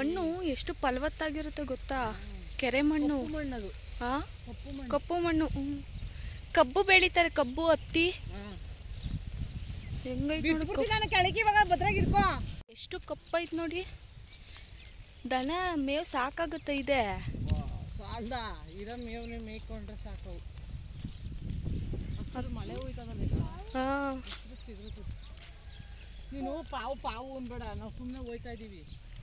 ಮಣ್ಣು ಎಷ್ಟು ಫಲವತ್ತಾಗಿರುತ್ತೆ ಗೊತ್ತಾ ಕೆರೆ ಮಣ್ಣು ಕಪ್ಪು ಮಣ್ಣದು ಹಾ ಕಪ್ಪು ಮಣ್ಣು ಕಪ್ಪು ಮಣ್ಣು ಹ್ಮ್. ಕಬ್ಬು ಬೆಳಿತಾರೆ ಕಬ್ಬು ಹತ್ತಿ ಹಾಂ ಹೆಂಗೈತೆ ನೋಡು ಬಿಟ್ಬಿಡ್ತೀನಿ ನಾನು ಕೆಳಗೆ ಇವಾಗ ಭದ್ರಾಗಿರ್ಕೋ ಎಷ್ಟು ಕಪ್ಪೈತ್ ನೋಡಿ ದನ ಮೇವು ಸಾಕಾಗುತ್ತೆ ಇದೆ ಸಾಲ್ದ ಇರೋ ಮೇವ್ನೆ ಮೇಯ್ಕೊಂಡ್ರೆ ಸಾಕು ಅಸಲು ಮಳೆ ಹೋಯ್ತದಲ್ಲ ಈಗ ಹಾ ಚಿಗುರು ಚಿಗುರು ನೀನು ಪಾವು ಪಾವು ಅನ್ಬೇಡ ನಾವು ಸುಮ್ಮನೆ ಹೋಯ್ತಾ ಇದ್ದೀವಿ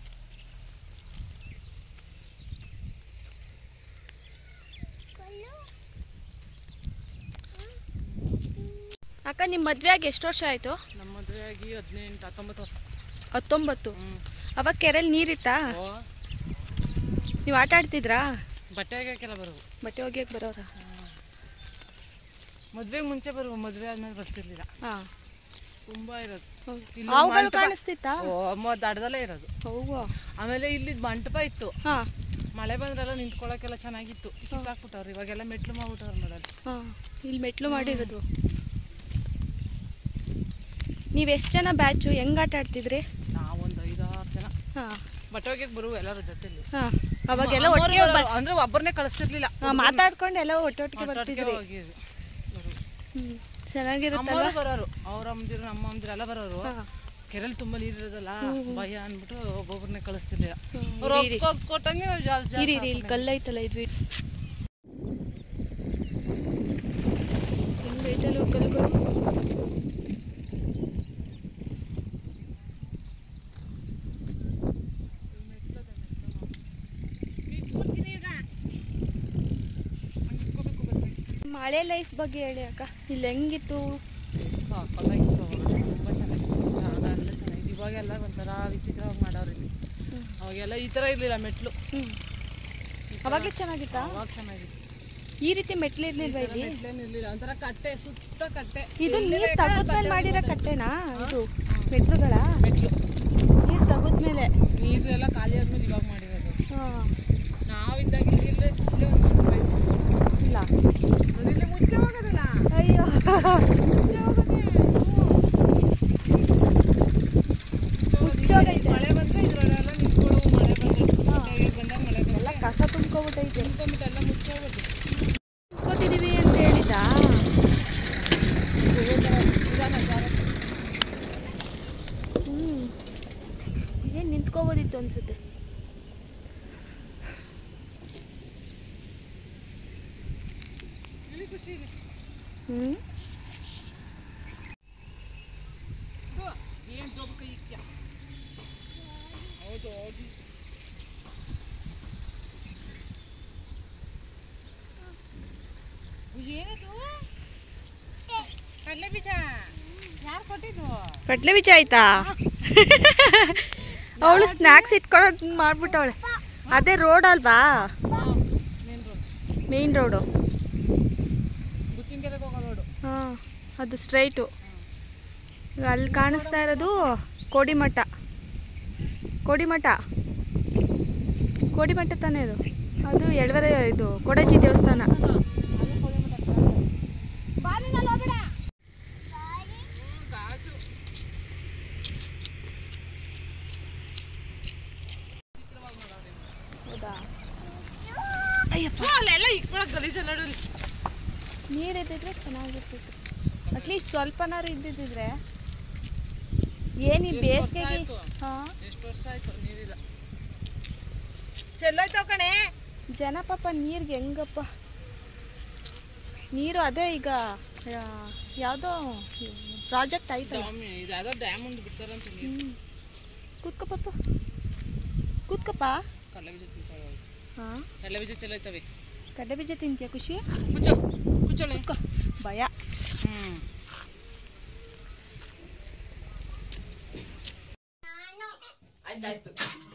ಅಕ್ಕ ನಿಮ್ಮ ಮದ್ವೆ ಆಗಿ ಎಷ್ಟು ವರ್ಷ ಆಯ್ತು ನಮ್ಮ ಮದುವೆ ಆಗಿ ಹದಿನೆಂಟು ಹತ್ತೊಂಬತ್ತು ವರ್ಷ ಹತ್ತೊಂಬತ್ತು ಹ್ಞೂ ಅವಾಗ ಕೆರೆಯಲ್ಲಿ ನೀರಿತ್ತಾ ಓ ನೀವು ಆಟ ಆಡ್ತಿದ್ರಾ ಬಟ್ಟೆ ಒಗ್ಯಕ್ಕೆಲ್ಲ ಬರೋವು ಬಟ್ಟೆ ಒಗ್ಯಕ್ಕೆ ಬರೋರ ಮದ್ವೆಗೆ ಮುಂಚೆ ಬರುವ ಮದ್ವೆ ಆದ್ಮೇಲೆ ಬರ್ತಿರ್ಲಿಲ್ಲ ಹಾ ತುಂಬಾ ಇರೋದು ಇಲ್ಲಿ ಹಾವುಗಳು ಮಂಟಪ- ಕಾಣಿಸ್ತಿತ್ತಾ ಓ ಅಮ್ಮ ದಡದಲ್ಲೇ ಇರೋದು ಹೌವಾ ಆಮೇಲೆ ಇಲ್ಲಿ ಮಂಟಪ ಇತ್ತು ಹಾ ಮಳೆ ಬಂದ್ರೆಲ್ಲ ನಿಂತ್ಕೊಳಕ್ಕೆಲ್ಲ ಚೆನ್ನಾಗಿತ್ತು ಕಿತ್ತಾಕ್ಬಿಟ್ಟವ್ರು ಇವಾಗೆಲ್ಲ ಮೆಟ್ಲು ಮಾಡ್ಬಿಟ್ಟವ್ರು ನೋಡಲ್ಲಿ ಹಾ ಇಲ್ಲಿ ಮೆಟ್ಲು ಮಾಡಿರೋದು ನೀವು ಎಷ್ಟು ಜನ ಬ್ಯಾಚು ಹೆಂಗ್ ಆಟ ಆಡ್ತಿದ್ರಿ ನಾವೊಂದು ಐದಾರು ಜನ ಹಾ ಬಟ್ಟೆ ಒಗ್ಯಕ್ಕೆ ಬರುವ ಎಲ್ಲರ ಜೊತೆಲಿ ಹಾ ಅವಾಗೆಲ್ಲ ಅಮ್ಮವ್ರು ಒಟ್ಟಿಗೆ ಬರೋರು, ಅಂದ್ರೆ ಒಬ್ಬರನ್ನೇ ಕಳಿಸ್ತಿರ್ಲಿಲ್ಲ ಹಾ, ಮಾತಾಡ್ಕೊಂಡು ಎಲ್ಲ ಒಟ್ಟೊಟ್ಟಿಗೆ ಒಟ್ಟೊಟ್ಟಿಗೆ ಬರ್ತಿದ್ರಿ ಹೋಗಿದ್ವಿ ಬರೋರು. ಹ್ಮ್ ಚೆನ್ನಾಗಿರುತ್ತಲ್ವಾ ಅಮ್ಮವ್ರು ಬರೋರು ಅವ್ರ ಅಮ್ಮದಿರು ನಮ್ಮ ಅಮ್ಮದಿರು ಎಲ್ಲ ಬರೋರು ಹಾ ಕೆರೆಲ್ ತುಂಬಾ ನೀರಿರೋದಲ್ಲ ಭಯ ಅನ್ಬಿಟ್ಟು ಒಬ್ಬೊಬ್ಬರನ್ನೇ ಕಳಿಸ್ತಿರ್ಲಿಲ್ಲ ಹ್ಮ್, ಅವ್ರು ಇರಿ, ಇರಿ. ಒಪ್ಕೊಟ್ ಕೊಟ್ಟಂಗೆ ಜಾಲ್ ಜಾಲ್ ಇರಿ ಇರಿ ಇಲ್ಲಿ ಕಲ್ಲೈತಲ್ಲ ಇದು ಇರಿ. ಹೆಂಗೈತಲ್ವ ಕಲ್ಲುಗಳು ಇಟ್ಬಿಡ್ತೀನಿ ಈಗ. ಹಂಗ್ ಇಟ್ಕೊಬೇಕು ಬರ್ಬೇಕು. ಮಳೆ ಲೈಫ್ ಬಗ್ಗೆ ಹೇಳಿ ಅಕ್ಕ ಇಲ್ಲಿ ಹೆಂಗಿತ್ತು ಸಾಕಾಗಿತ್ತು ಅವಾಗ. ತುಂಬಾ ಚೆನ್ನಾಗಿತ್ತು ಜಾಗ ಎಲ್ಲ ಚೆನ್ನಾಗಿತ್ತು ಇವಾಗೆಲ್ಲ ಒಂಥರ ವಿಚಿತ್ರವಾಗಿ ಮಾಡೋರು ಇಲ್ಲಿ ಹ್ಮ್. ಅವಾಗೆಲ್ಲ ಈ ಥರ ಇರಲಿಲ್ಲ ಮೆಟ್ಲು ಹ್ಮ್ ಅವಾಗೆ ಚೆನ್ನಾಗಿತ್ತಾ ಅವಾಗ ಚೆನ್ನಾಗಿತ್ತು ಈ ರೀತಿ ಮೆಟ್ಲು ಇರ್ಲಿಲ್ವಾ ಇಲ್ಲಿ ಮೆಟ್ಲೇನು ಇರಲಿಲ್ಲ ಒಂಥರ ಕಟ್ಟೆ ಸುತ್ತ ಕಟ್ಟೆ ಇದು ನೀರ್ ತಗದ್ಮೇಲೆ ಮಾಡಿರೋ ಕಟ್ಟೆನಾ ಇದು ಮೆಟ್ಲುಗಳ ಮೆಟ್ಲು ನೀರ್ ತಗದ್ಮೇಲೆ ನೀರು ಎಲ್ಲ ಖಾಲಿ ಆದ್ಮೇಲೆ ಇವಾಗ ಮಾಡಿರೋದು ಹಾ ನಾವಿದ್ದಾಗ ಇಲ್ಲಿ ಇಲ್ಲೇ ಇಲ್ಲೇ ಒಂದು ಮಂಟಪ ಇತ್ತು ಇಲ್ಲ ನೋಡಿ ಇಲ್ಲಿ ಮುಂಚೆ ಹೋಗೋದಲ್ಲ ಅಯ್ಯೋ ಮುಂಚೆ ಹೋಗೋದೇ ಮುಚ್ಚೋಗೈತೆ. ಮಳೆ ಬಂದ್ರೆ ಇದ್ರಲ್ಲೆಲ್ಲ ನಿಂತ್ಕೊಳ್ಳೋವು ಮಳೆ ಬಂದ್ರೆ ಹಾ. ಕೈಗೆ ಬಂದಾಗ ಮಳೆ ಬಂದ್ರೆ ಎಲ್ಲ ಕಸ ತುಂಬ್ಕೊಬಿಟ್ಟೈತೆ ನಿಂತ್ಕೊಂಡ್ಬಿಟ್ಟು ಎಲ್ಲ ಮುಚ್ಚೋಗೋದು ಕೂತಿದೀವಿ ಅಂತ ಹೇಳಿದ ನಿಧಾನ ಜಾಗ್ರತೆ. ಹ್ಮ್ ಏನ್ ನಿಂತ್ಕೋಬೋದಿತ್ತು ಅನ್ಸುತ್ತೆ ಇಲ್ಲಿ ಖುಷಿ ಇದೆ ಹ್ಮ್ ಇದು ಏನ್ ಜೋಬು ಕೈ ಇಕ್ತ್ಯಾ? ಹೌದು ಹೌದು ಏನದು ಕಡಲೆ ಬೀಜ ಯಾರು ಕೊಟ್ಟಿದ್ದು ಕಟ್ಲೆ ಬೀಜ ಆಯ್ತಾ ಅವಳು ಸ್ನ್ಯಾಕ್ಸ್ ಇಟ್ಕೊಳ್ಳೋದು ಮಾಡ್ಬಿಟ್ಟವಳೆ ಅದೇ ರೋಡ್ ಅಲ್ವಾ ಮೇನ್ ರೋಡ್ ಮೇನ್ ರೋಡು ಗುತ್ತಿಂಕೆರೆಗೆ ಹೋಗೋ ರೋಡು ಹಾಂ ಅದು ಸ್ಟ್ರೈಟು ಅಲ್ಲಿ ಕಾಣಿಸ್ತಾ ಇರೋದು ಕೋಡಿಮಠ ಕೋಡಿಮಠ ಕೋಡಿಮಠ ತಾನೇ ಅದು ಅದು ಎಳವೆರೆ ಇದು ಕೊಡಚಿ ದೇವಸ್ಥಾನ ಹೌದಾ ಅಯ್ಯಪ್ಪ ಅಲ್ಲೆಲ್ಲ ಇಕ್ಕೊಳಕ್ ಗಲೀಜ ನೋಡಲಿ ನೀರು ಇದ್ದಿದ್ರೆ ಚೆನ್ನಾಗಿರ್ತಿತ್ತು ಅಟ್ಲೀಸ್ಟ್ ಸ್ವಲ್ಪನಾರು ಇದ್ದಿದ್ದಿದ್ರೆ ಏನು ಈ ಬೇಸಿಗೆಗೆ ಆಯ್ತು? ಹಾಂ ಎಷ್ಟು ವರ್ಷ ಆಯ್ತು ನೀರಿಲ್ಲ ಚೆಲ್ಲೋಯ್ತಾವ ಕಣೆ ಜನ ಪಾಪ ನೀರಿಗೆ ಹೆಂಗಪ್ಪ ನೀರು ಅದೇ ಈಗ ಆ, ಯಾವುದೋ ಪ್ರಾಜೆಕ್ಟ್ ಆಯ್ತಲ್ಲ ಡ್ಯಾಮ್ ಇದು ಯಾವ್ದೋ ಡ್ಯಾಮ್ ಒಂದು ಬಿಡ್ತಾರಂತ ನೀರು ಹ್ಮ್. ಕೂತ್ಕೋ ಪಾಪ ಕೂತ್ಕಪ್ಪ ಕಡಲೆ ಬೀಜ ತಿಂತಾಳೆ ಹಾಂ ಕಡಲೆ ಬೀಜ ಚೆಲ್ಲೋಯ್ತವೆ ಕಡ್ಡೆ ಬೀಜ ತಿಂತೀಯ ಖುಷಿ ಕುಚ್ಚು ಕುಚ್ಚಳೆ ಕೂತ್ಕೋ ಭಯ ಹ್ಮ್ ಆಯ್ತಾಯ್ತು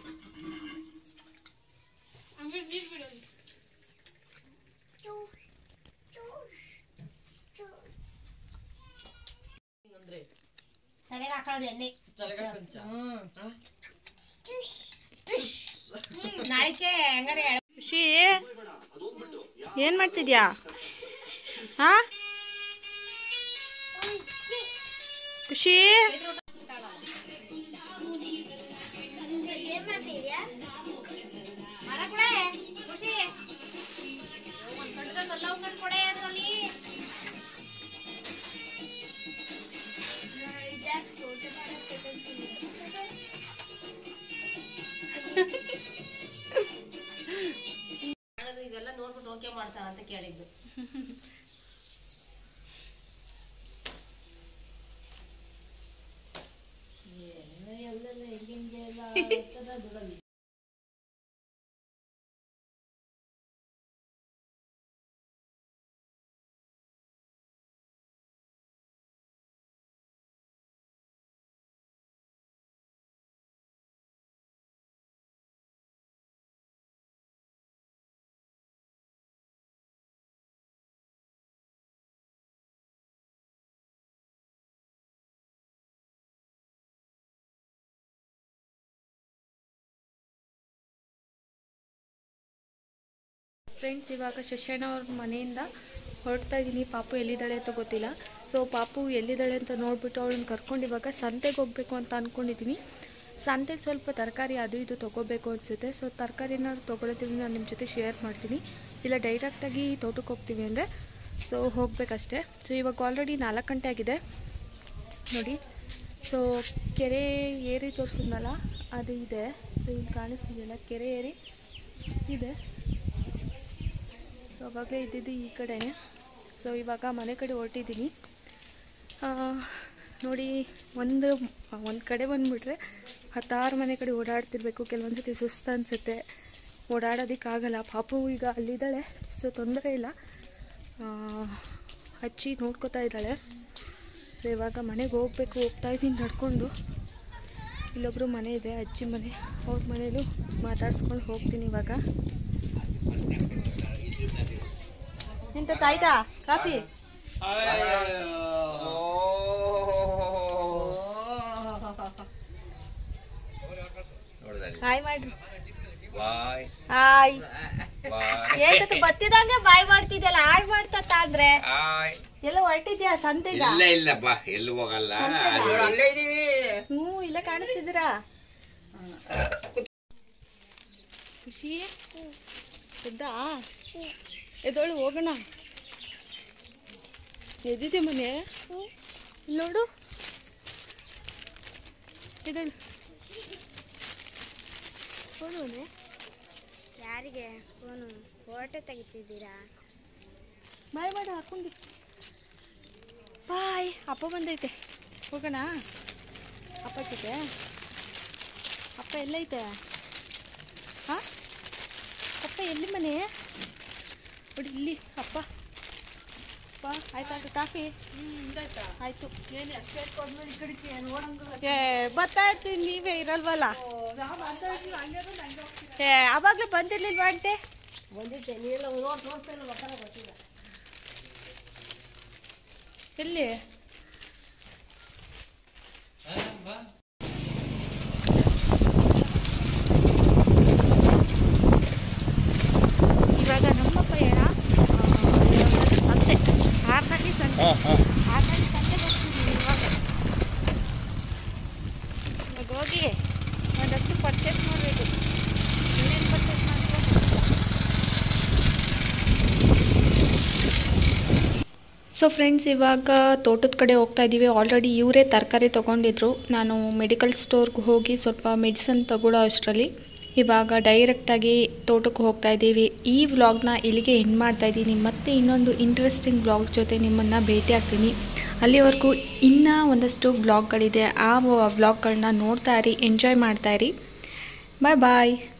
ಅಂದ್ರೆ ತಲೆಗೆ ಹಾಕೊಳ್ಳೋದು ಎಣ್ಣೆ ತಲೆಗೆ ಪಂಚ ನಾಳಿಕೆ ಹೆಂಗಾರೆ ಖುಷಿ ಏನು ಮಾಡ್ತಿದ್ಯಾ ಹಾ ಖುಷಿ ಇದ್ದು ಏನು ಎಲ್ಲೆಲ್ಲ ಹೆಂಗೆ ಎಲ್ಲ ಆಗ್ತದ ದುಡಲಿ ಫ್ರೆಂಡ್ಸ್ ಇವಾಗ ಶಶಾಣ ಅವ್ರ ಮನೆಯಿಂದ ಹೊರಡ್ತಾ ಇದ್ದೀನಿ ಪಾಪು ಎಲ್ಲಿದ್ದಾಳೆ ಅಂತ ಗೊತ್ತಿಲ್ಲ ಸೊ ಪಾಪು ಎಲ್ಲಿದ್ದಾಳೆ ಅಂತ ನೋಡ್ಬಿಟ್ಟು ಅವಳನ್ನ ಕರ್ಕೊಂಡು ಇವಾಗ ಸಂತೆಗೆ ಹೋಗ್ಬೇಕು ಅಂತ ಅಂದ್ಕೊಂಡಿದ್ದೀನಿ ಸಂತೆಗೆ ಸ್ವಲ್ಪ ತರಕಾರಿ ಅದು ಇದು ತೊಗೋಬೇಕು ಅನಿಸುತ್ತೆ ಸೊ ತರಕಾರಿನ ತೊಗೊಳೋದ್ರಿಂದ ನಾನು ನಿಮ್ಮ ಜೊತೆ ಶೇರ್ ಮಾಡ್ತೀನಿ ಇಲ್ಲ ಡೈರೆಕ್ಟಾಗಿ ತೋಟಕ್ಕೆ ಹೋಗ್ತೀವಿ ಅಂದರೆ ಸೊ ಹೋಗ್ಬೇಕಷ್ಟೇ ಸೊ ಇವಾಗ ಆಲ್ರೆಡಿ ನಾಲ್ಕು ಗಂಟೆ ಆಗಿದೆ ನೋಡಿ ಸೊ ಕೆರೆ ಏರಿ ತೋರಿಸಿದ್ನಲ್ಲ ಅದು ಇದೆ ಸೊ ಇಲ್ಲಿ ಕಾಣಿಸ್ತಿದೆಯಲ್ಲ ಕೆರೆ ಏರಿ ಇದೆ ಸೊ ಅವಾಗಲೇ ಇದ್ದಿದ್ದು ಈ ಕಡೆನೇ ಸೊ ಇವಾಗ ಮನೆ ಕಡೆ ಹೊರಟಿದ್ದೀನಿ ನೋಡಿ ಒಂದು ಒಂದು ಕಡೆ ಬಂದುಬಿಟ್ರೆ ಹತ್ತಾರು ಮನೆ ಕಡೆ ಓಡಾಡ್ತಿರ್ಬೇಕು ಕೆಲವೊಂದು ಸತಿ ಸುಸ್ತು ಅನಿಸುತ್ತೆ ಓಡಾಡೋದಕ್ಕಾಗಲ್ಲ ಪಾಪು ಈಗ ಅಲ್ಲಿದ್ದಾಳೆ ಸೊ ತೊಂದರೆ ಇಲ್ಲ ಆ, ಹಚ್ಚಿ ನೋಡ್ಕೋತಾ ಇದ್ದಾಳೆ ಸೊ ಇವಾಗ ಮನೆಗೆ ಹೋಗ್ಬೇಕು ಹೋಗ್ತಾ ಇದ್ದೀನಿ ನಡ್ಕೊಂಡು ಇಲ್ಲೊಬ್ರು ಮನೆ ಇದೆ ಅಜ್ಜಿ ಮನೆ ಅವ್ರ ಮನೇಲೂ ಮಾತಾಡ್ಸ್ಕೊಂಡು ಹೋಗ್ತೀನಿ ಇವಾಗ ಎಂತ ತಾಯ್ತಾ ಕಾಫಿ ಹಾಯ್ ಮಾಡ್ರಿ ಬಾಯ್ ಹಾಯ್ ಬಾಯ್ ಏತತ್ತು ಬತ್ತಿದಂಗೆ ಬಾಯ್ ಮಾಡ್ತಿದ್ಯಲ್ಲ ಹಾಯ್ ಮಾಡ್ತಾ ಅಂದ್ರೆ ಆಯ್ ಎಲ್ಲ ಹೊರಟಿದ್ಯಾ ಸಂತೆಗ ಇಲ್ಲ ಇಲ್ಲ ಬಾ ಎಲ್ಲೂ ಹೋಗಲ್ಲ ಸಂತೆಗ? ಅಲ್ಲಿ ಹ್ಞೂ ಇಲ್ಲ ಕಾಣಿಸ್ತಿದ್ದೀರಾ ಖುಷಿ ಎದ್ದಾ ಎದ್ದೋಳು ಹೋಗೋಣ ಎದ್ದಿದ್ದೆ ಮನೆ ಇಲ್ಲಿ ನೋಡು ಎದ್ದೋಳು ಫೋನು ಮನೆ ಯಾರಿಗೆ ಫೋನು ಫೋಟೋ ತೆಗಿತಿದ್ದೀರಾ ಬಾಯ್ ಮಾಡು ಹಾಕೊಂಡು ಬಾಯ್ ಅಪ್ಪ ಬಂದೈತೆ ಹೋಗೋಣ ಅಪ್ಪ ಜೊತೆ ಅಪ್ಪ ಎಲ್ಲೈತೆ ಹಾಂ ಅಪ್ಪ ಎಲ್ಲಿ ಮನೆ ನೋಡಿ ಇಲ್ಲಿ ಅಪ್ಪ ಅಪ್ಪ ಆಯ್ತಾ ಕಾಫಿ ಆಯ್ತು ಏ ಬರ್ತಾ ಇರ್ತೀನಿ ನೀವೇ ಇರಲ್ವಲ್ಲ ಏ ಅವಾಗಲೇ ಬಂದಿರ್ಲಿಲ್ವಾ ಅಂತೆ ಬಂದಿದ್ದೆ ನೀವೆಲ್ಲ ನೋಡ್ ನೋಡ್ತಾ ಇಲ್ಲ ಬರ್ತಾನೆ ಗೊತ್ತಿಲ್ಲ ಎಲ್ಲಿ ಇವಾಗ ನಮ್ಮ ಪಯಣ ಆ, ಸಂತೆ ಆರ್ನಲ್ಲಿ ಸಂತೆ ಆರ್ನಲ್ಲಿ ಸಂತೆ ಹೋಗ್ತಿದ್ದೀವಿ ಇವಾಗ ಇವಾಗ ಹೋಗಿ ಒಂದಷ್ಟು ಪರ್ಚೇಸ್ ಮಾಡಬೇಕು ಏನೇನು ಪರ್ಚೇಸ್ ಮಾಡಬೇಕು ಸೊ ಫ್ರೆಂಡ್ಸ್ ಇವಾಗ ತೋಟದ ಕಡೆ ಹೋಗ್ತಾ ಇದ್ದೀವಿ ಆಲ್ರೆಡಿ ಇವರೇ ತರಕಾರಿ ತೊಗೊಂಡಿದ್ರು ನಾನು ಮೆಡಿಕಲ್ ಸ್ಟೋರ್ಗೆ ಹೋಗಿ ಸ್ವಲ್ಪ ಮೆಡಿಸನ್ ತಗೊಳ್ಳೋ ಅಷ್ಟರಲ್ಲಿ ಇವಾಗ ಡೈರೆಕ್ಟಾಗಿ ತೋಟಕ್ಕೆ ಹೋಗ್ತಾ ಇದ್ದೀವಿ ಈ ವ್ಲಾಗ್ನ ಇಲ್ಲಿಗೆ ಎಂಡ್ ಮಾಡ್ತಾ ಇದ್ದೀನಿ ಮತ್ತೆ ಇನ್ನೊಂದು ಇಂಟ್ರೆಸ್ಟಿಂಗ್ ವ್ಲಾಗ್ ಜೊತೆ ನಿಮ್ಮನ್ನು ಭೇಟಿ ಆಗ್ತೀನಿ ಅಲ್ಲಿವರೆಗೂ ಇನ್ನೂ ಒಂದಷ್ಟು ವ್ಲಾಗ್ಗಳಿದೆ ಆ ವ್ಲಾಗ್ಗಳನ್ನ ನೋಡ್ತಾ ಇರಿ ಎಂಜಾಯ್ ಮಾಡ್ತಾ ಇರಿ ಬಾಯ್ ಬಾಯ್